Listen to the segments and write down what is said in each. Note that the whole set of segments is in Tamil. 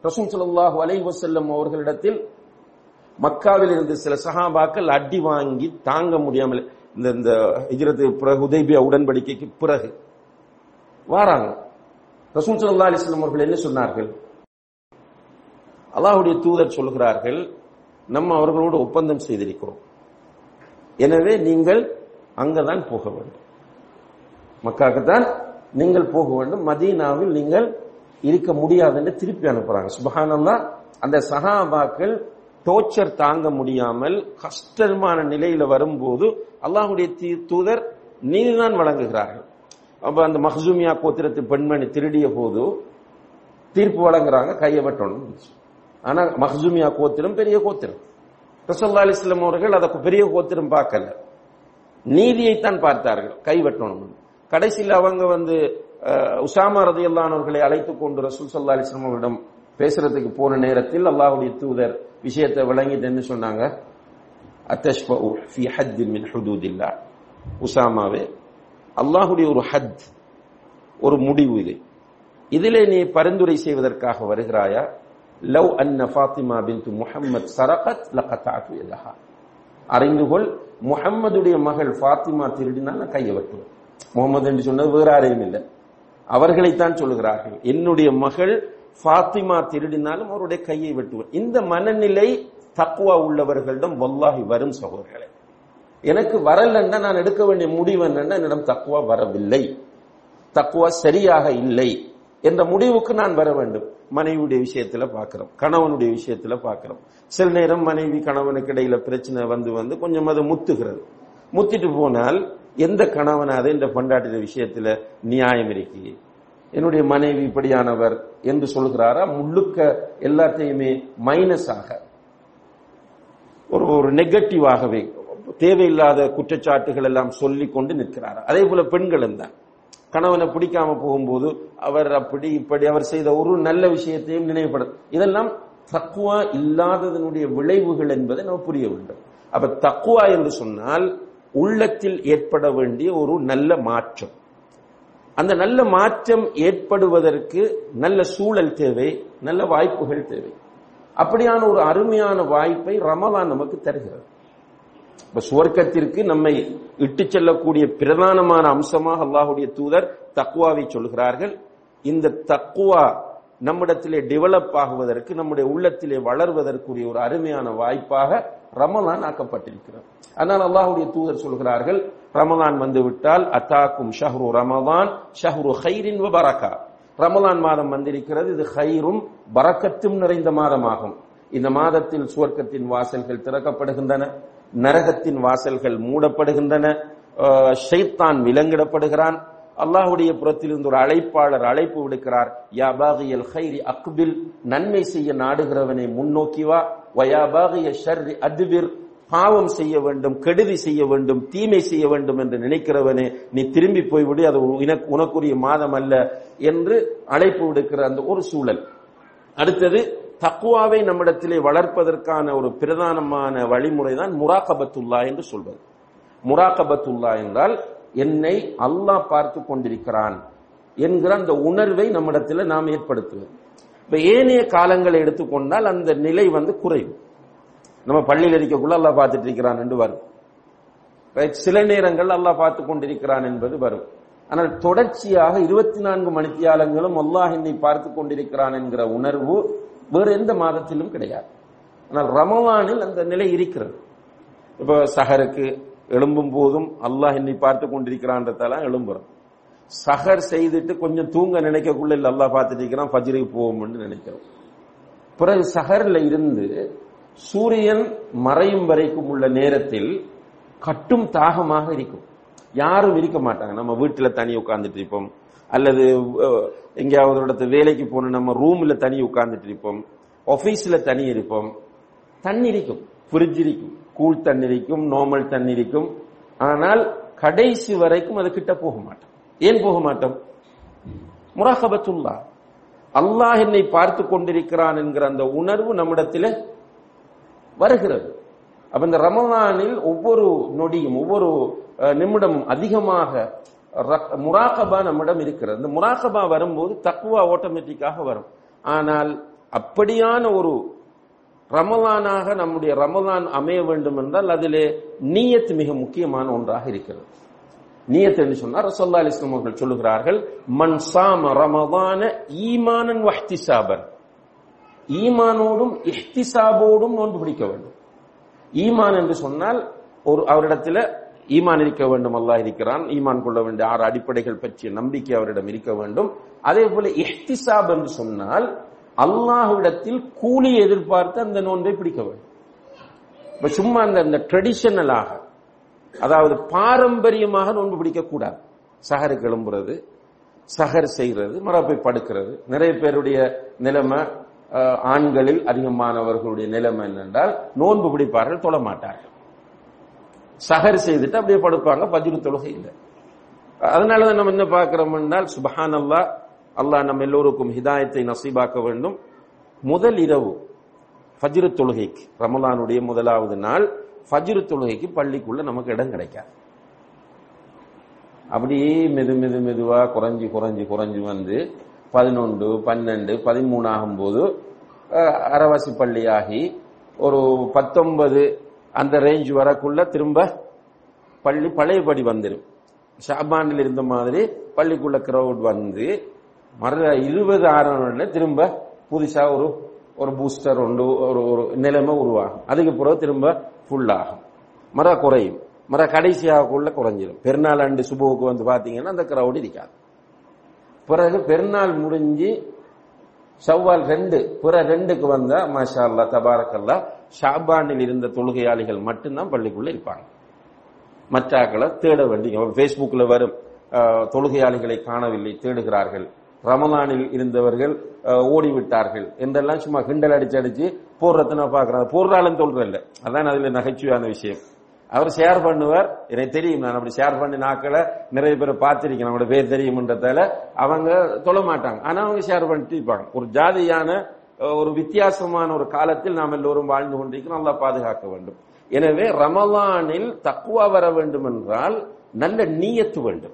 ரசூல் ஸல்லல்லாஹு அலைஹி வஸல்லம் அவர்களிடத்தில் மக்காவில் இருந்து சில சஹாபாக்கள் அடி வாங்கி தாங்க முடியாமல் இந்த இந்த ஹிஜ்ரத்து பிறகு உதைபியா உடன்படிக்கைக்கு பிறகு வாராங்க ரசூல் ஸல்லல்லாஹு அலைஹி வஸல்லம் அவர்கள் என்ன சொன்னார்கள் அல்லாஹ்வுடைய தூதர் சொல்கிறார்கள் நம்ம அவர்களோடு ஒப்பந்தம் செய்திருக்கிறோம் எனவே நீங்கள் அங்கதான் போக வேண்டும் மக்காக்கு தான் நீங்கள் போக வேண்டும் மதீனாவில் நீங்கள் இருக்க முடியாதுன்னு திருப்பி அனுப்புறாங்க சுபஹானல்லா அந்த சஹாபாக்கள் டோர்ச்சர் தாங்க முடியாமல் கஷ்டமான நிலையில வரும்போது அல்லாஹ்வுடைய தீ- தூதர் நீதிதான் வழங்குகிறார்கள் அப்ப அந்த மஹ்சூமியா கோத்திரத்து பெண்மணி திருடிய போது தீர்ப்பு வழங்குறாங்க கையை வெட்டணும் ஆனா மஹ்சூமியா கோத்திரம் பெரிய கோத்திரம் ரசல்லா அலிஸ்லாம் அவர்கள் அதை பெரிய கோத்திரம் பார்க்கல நீதியைத்தான் பார்த்தார்கள் கை வெட்டணும் கடைசியில் அவங்க வந்து அஹ், உசாமா ரதியல்லானவர்களை அழைத்துக் கொண்டு ரசூல் சல்லா அலிஸ்லாம் அவர்களிடம் பேசுறதுக்கு போன நேரத்தில் அல்லாஹ்வுடைய தூதர் விஷயத்தை விளங்கிட்டு என்ன சொன்னாங்க அத்தஷ்பஉ ஃபி ஹத்தின் மின் ஹுதூதில்லா உசாமாவே அல்லாஹ்வுடைய ஒரு ஹத் ஒரு முடிவு இது இதிலே நீ பரிந்துரை செய்வதற்காக வருகிறாயா லவ் அன்ன ஃபாத்திமா பின்து முஹம்மத் சரகத் லகத்தாத்து யதஹா அறிந்து கொள் முஹம்மதுடைய மகள் ஃபாத்திமா திருடினால் நான் கையை வெட்டுவேன் முகமது என்று சொன்னது வேற யாரையும் இல்லை அவர்களைத்தான் சொல்லுகிறார்கள் என்னுடைய மகள் ஃபாத்திமா திருடினாலும் அவருடைய கையை வெட்டுவேன் இந்த மனநிலை தக்குவா உள்ளவர்களிடம் வல்லாஹி வரும் சகோதரர்களே எனக்கு வரலன்னா நான் எடுக்க வேண்டிய முடிவு என்னன்னா என்னிடம் தக்குவா வரவில்லை தக்குவா சரியாக இல்லை என்ற முடிவுக்கு நான் வர வேண்டும் மனைவியுடைய விஷயத்துல பார்க்கிறோம் கணவனுடைய விஷயத்துல பார்க்கிறோம் சில நேரம் மனைவி கணவனுக்கு இடையில பிரச்சனை வந்து வந்து கொஞ்சம் அது முத்துகிறது முத்திட்டு போனால் எந்த கணவனாவது இந்த பொண்டாட்டிய விஷயத்துல நியாயம் இருக்கு என்னுடைய மனைவி இப்படியானவர் என்று சொல்கிறாரா முழுக்க எல்லாத்தையுமே மைனஸாக ஒரு ஒரு நெகட்டிவாகவே தேவையில்லாத குற்றச்சாட்டுகள் எல்லாம் சொல்லிக் கொண்டு நிற்கிறார் அதே போல பெண்களும் தான் கணவனை பிடிக்காம போகும்போது அவர் அப்படி இப்படி அவர் செய்த ஒரு நல்ல விஷயத்தையும் நினைவுபடும் இதெல்லாம் தக்குவா இல்லாததனுடைய விளைவுகள் என்பதை நம்ம புரிய வேண்டும் அப்ப தக்குவா என்று சொன்னால் உள்ளத்தில் ஏற்பட வேண்டிய ஒரு நல்ல மாற்றம் அந்த நல்ல மாற்றம் ஏற்படுவதற்கு நல்ல சூழல் தேவை நல்ல வாய்ப்புகள் தேவை அப்படியான ஒரு அருமையான வாய்ப்பை ரமலான் நமக்கு தருகிறது இப்ப சுவர்க்கத்திற்கு நம்மை இட்டு செல்லக்கூடிய பிரதானமான அம்சமாக அல்லாஹுடைய தூதர் தக்குவாவை சொல்கிறார்கள் இந்த தக்குவா நம்மிடத்திலே டெவலப் ஆகுவதற்கு நம்முடைய உள்ளத்திலே வளர்வதற்குரிய ஒரு அருமையான வாய்ப்பாக ரமலான் ஆக்கப்பட்டிருக்கிறது அதனால் அல்லாஹுடைய தூதர் சொல்கிறார்கள் ரமலான் வந்து விட்டால் அத்தாக்கும் ஷஹ்ரு ரமலான் ஷஹ்ரு ஹைரின் வ பரக்கா ரமலான் மாதம் வந்திருக்கிறது இது ஹைரும் பரக்கத்தும் நிறைந்த மாதமாகும் இந்த மாதத்தில் சுவர்க்கத்தின் வாசல்கள் திறக்கப்படுகின்றன நரகத்தின் வாசல்கள் மூடப்படுகின்றன அஹ், ஷைத்தான் விலங்கிடப்படுகிறான் அல்லாஹ்வுடைய புறத்திலிருந்து ஒரு அழைப்பாளர் அழைப்பு விடுக்கிறார் யா பாகியல் ஹைரி அக்பில் நன்மை செய்ய நாடுகிறவனை முன்னோக்கி வா வயா பாகிய ஷர்ரி அத்பிர் பாவம் செய்ய வேண்டும் கெடுதி செய்ய வேண்டும் தீமை செய்ய வேண்டும் என்று நினைக்கிறவனே நீ திரும்பி போய்விடு அது உனக்கு உனக்குரிய மாதம் அல்ல என்று அழைப்பு விடுக்கிற அந்த ஒரு சூழல் அடுத்தது தக்குவாவை நம்மிடத்திலே வளர்ப்பதற்கான ஒரு பிரதானமான வழிமுறை தான் முராகபத்துல்லா என்று சொல்வது முராகபத்துல்லா என்றால் என்னை அல்லாஹ் பார்த்து கொண்டிருக்கிறான் என்கிற அந்த உணர்வை நம்மிடத்தில் நாம் ஏற்படுத்துவது இப்ப ஏனைய காலங்களை எடுத்துக்கொண்டால் அந்த நிலை வந்து குறைவு நம்ம பள்ளியில் இருக்கக்குள்ள அல்லாஹ் பார்த்துட்டு இருக்கிறான் என்று வரும் ரைட் சில நேரங்கள் அல்லாஹ் பார்த்து கொண்டிருக்கிறான் என்பது வரும் ஆனால் தொடர்ச்சியாக இருபத்தி நான்கு மணித்தியாலங்களும் அல்லாஹ் என்னை பார்த்து கொண்டிருக்கிறான் என்கிற உணர்வு வேறு எந்த மாதத்திலும் கிடையாது ஆனால் ரமவானில் அந்த நிலை இருக்கிறது இப்போ சஹருக்கு எழும்பும் போதும் அல்லாஹ் என்னை பார்த்து கொண்டிருக்கிறான்றதால எழும்புறோம் சஹர் செய்துட்டு கொஞ்சம் தூங்க நினைக்கக்குள்ள இல்ல அல்லாஹ் பார்த்துட்டு இருக்கிறான் ஃபஜ்ருக்கு போவோம்னு நினைக்கிறோம் பிறகு சஹர்ல இருந்து சூரியன் மறையும் வரைக்கும் உள்ள நேரத்தில் கட்டும் தாகமாக இருக்கும் யாரும் இருக்க மாட்டாங்க நம்ம வீட்டுல தனி உட்கார்ந்துட்டு இருப்போம் அல்லது அஹ், எங்கேயாவது ஒரு இடத்து வேலைக்கு போன நம்ம ரூம்ல தனி உட்கார்ந்துட்டு இருப்போம் ஆபீஸ்ல தனி இருப்போம் தண்ணி இருக்கும் ஃப்ரிட்ஜ் இருக்கும் கூல் தண்ணி இருக்கும் நார்மல் தண்ணி இருக்கும் ஆனால் கடைசி வரைக்கும் அது கிட்ட போக மாட்டோம் ஏன் போக மாட்டோம் முராகபத்துல்லா அல்லாஹ் என்னை பார்த்து கொண்டிருக்கிறான் என்கிற அந்த உணர்வு நம்மிடத்தில் வருகிறது அப்ப இந்த ரமலானில் ஒவ்வொரு நொடியும் ஒவ்வொரு அஹ், நிமிடமும் அதிகமாக ர- முராகபா நம்மிடம் இருக்கிறது இந்த முராகபா வரும்போது தக்குவா ஆட்டோமேட்டிக்காக வரும் ஆனால் அப்படியான ஒரு ரமலானாக நம்முடைய ரமலான் அமைய வேண்டும் என்றால் அதிலே நீயத் மிக முக்கியமான ஒன்றாக இருக்கிறது நீயத் என்று சொன்னார் ரசல்லா அலிஸ்லாம் அவர்கள் சொல்லுகிறார்கள் மன் சாம ரமதான ஈமானன் வஹ்திசாபன் ஈமானோடும் இஹ்திசாபோடும் நோன்பு பிடிக்க வேண்டும் ஈமான் என்று சொன்னால் ஒரு அவரிடத்தில் ஈமான் இருக்க வேண்டும் அல்லாஹ் இருக்கிறான் ஈமான் கொள்ள வேண்டிய ஆறு அடிப்படைகள் பற்றிய நம்பிக்கை அவரிடம் இருக்க வேண்டும் அதே போல இஹ்திசாப் என்று சொன்னால் அல்லாஹ்விடத்தில் கூலி எதிர்பார்த்து அந்த நோன்பை பிடிக்க வேண்டும் இப்ப சும்மா அந்த அந்த ட்ரெடிஷனலாக அதாவது பாரம்பரியமாக நோன்பு பிடிக்க கூடாது சஹருக்கு எழும்புறது சஹர் செய்கிறது மரப்பை படுக்கிறது நிறைய பேருடைய நிலைமை அஹ், ஆண்களில் அதிகமானவர்களுடைய நிலைமை என்னென்றால் நோன்பு பிடிப்பார்கள் தொழ மாட்டார்கள் சஹர் செய்துட்டு அப்படியே படுப்பாங்க பஜ்ரு தொழுகை இல்லை அதனாலதான் நம்ம என்ன பார்க்கிறோம் என்றால் சுபஹான் அல்லாஹ் அல்லாஹ் நம்ம எல்லோருக்கும் ஹிதாயத்தை நசீபாக்க வேண்டும் முதல் இரவு ஃபஜ்ரு தொழுகைக்கு ரமலானுடைய முதலாவது நாள் ஃபஜ்ரு தொழுகைக்கு பள்ளிக்குள்ள நமக்கு இடம் கிடைக்காது அப்படியே மெது மெது மெதுவா குறைஞ்சு குறைஞ்சு குறைஞ்சு வந்து பதினொன்று பன்னெண்டு பதிமூணு ஆகும்போது அஹ், அரவாசி பள்ளியாகி ஒரு பத்தொன்பது அந்த ரேஞ்ச் வரக்குள்ள திரும்ப பள்ளி பழையபடி வந்துடும் ஷாபானில் இருந்த மாதிரி பள்ளிக்குள்ள கிரவுட் வந்து மறு இருபது ஆறு திரும்ப புதுசா ஒரு ஒரு பூஸ்டர் உண்டு ஒரு ஒரு நிலைமை உருவாகும் அதுக்கு பிறகு திரும்ப ஃபுல் ஆகும் மர குறையும் மர கடைசியாகக்குள்ள குறைஞ்சிடும் பெருநாள் அண்டு சுபுவுக்கு வந்து பாத்தீங்கன்னா அந்த கிரவுட் இருக்காது பிறகு பெருநாள் முடிஞ்சு ஷவ்வால் ரெண்டு பிற ரெண்டுக்கு வந்தா மாஷா அல்லா தபாரக்கல்லா ஷாபானில் இருந்த தொழுகையாளிகள் மட்டும்தான் பள்ளிக்குள்ள இருப்பாங்க மற்றாக்களை தேட வேண்டிய பேஸ்புக்ல வரும் அஹ், தொழுகையாளிகளை காணவில்லை தேடுகிறார்கள் ரமலானில் இருந்தவர்கள் அஹ், ஓடிவிட்டார்கள் என்றெல்லாம் சும்மா கிண்டல் அடிச்சு அடிச்சு போடுறத நான் பாக்குறேன் போடுறாலும் சொல்றேன் அதான் அதுல நகைச்சுவையான விஷயம் அவர் ஷேர் பண்ணுவார் எனக்கு தெரியும் நான் அப்படி ஷேர் பண்ணி நாக்களை நிறைய பேரை பார்த்திருக்கேன் அவங்களோட பேர் தெரியும்ன்றதால அவங்க தொழ மாட்டாங்க ஆனா அவங்க ஷேர் பண்ணிட்டு இருப்பாங்க ஒரு ஜாதியான அஹ், ஒரு வித்தியாசமான ஒரு காலத்தில் நாம் எல்லோரும் வாழ்ந்து கொண்டிருக்கிறோம் நல்லா பாதுகாக்க வேண்டும் எனவே ரமலானில் தக்குவா வர வேண்டும் என்றால் நல்ல நீயத்து வேண்டும்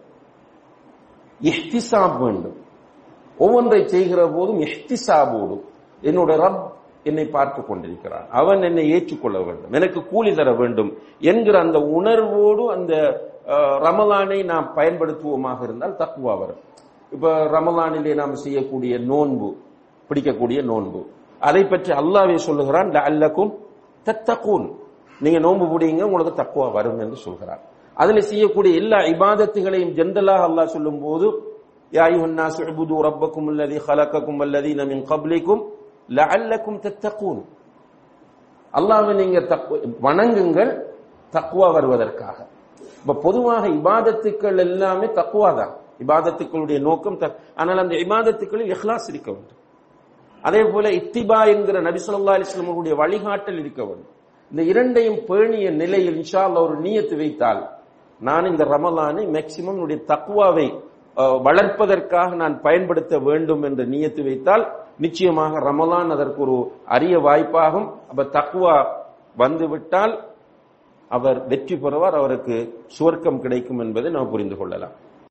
இஹ்திசாப் வேண்டும் ஒவ்வொன்றை செய்கிற போதும் இஹ்திசாபோடு என்னோட ரப் என்னை பார்த்து கொண்டிருக்கிறான் அவன் என்னை ஏற்றுக்கொள்ள வேண்டும் எனக்கு கூலி தர வேண்டும் என்கிற அந்த உணர்வோடு அந்த அஹ், ரமலானை நாம் பயன்படுத்துவோமாக இருந்தால் தக்குவா வரும் இப்ப ரமலானிலே நாம் செய்யக்கூடிய நோன்பு பிடிக்கக்கூடிய நோன்பு அதை பற்றி அல்லாவே சொல்லுகிறான் அல்லக்கும் தத்தகூன் நீங்க நோன்பு பிடிங்க உங்களுக்கு தக்குவா வரும் என்று சொல்கிறார் அதுல செய்யக்கூடிய எல்லா இபாதத்துகளையும் ஜென்ரலாக அல்லாஹ் சொல்லும் போது يا أيها الناس اعبدوا ربكم الذي خلقكم والذين من قبلكم لعلكم تتقون அல்லாஹ்வை நீங்க தக்கு- வணங்குங்கள் தக்குவா வருவதற்காக இப்ப பொதுவாக இபாதத்துக்கள் எல்லாமே தக்குவா தான் இபாதத்துக்களுடைய நோக்கம் தக்- ஆனால் அந்த இபாதத்துக்களில் இஹ்லாஸ் இருக்க வேண்டும் அதே போல இத்திபா என்கிற நபி ஸல்லல்லாஹு அலைஹி வஸல்லம் அவர்களுடைய வழிகாட்டல் இருக்க வேண்டும் இந்த இரண்டையும் பேணிய நிலையில் இன்ஷா அல்லாஹ் ஒரு நியத்து வைத்தால் நான் இந்த ரமலானை மேக்சிமம் என்னுடைய தக்குவாவை அஹ், வளர்ப்பதற்காக நான் பயன்படுத்த வேண்டும் என்று நியத்து வைத்தால் நிச்சயமாக ரமலான் அதற்கு ஒரு அரிய வாய்ப்பாகும் அப்ப தக்குவா வந்துவிட்டால் அவர் வெற்றி பெறுவார் அவருக்கு சுவர்க்கம் கிடைக்கும் என்பதை நாம் புரிந்து கொள்ளலாம்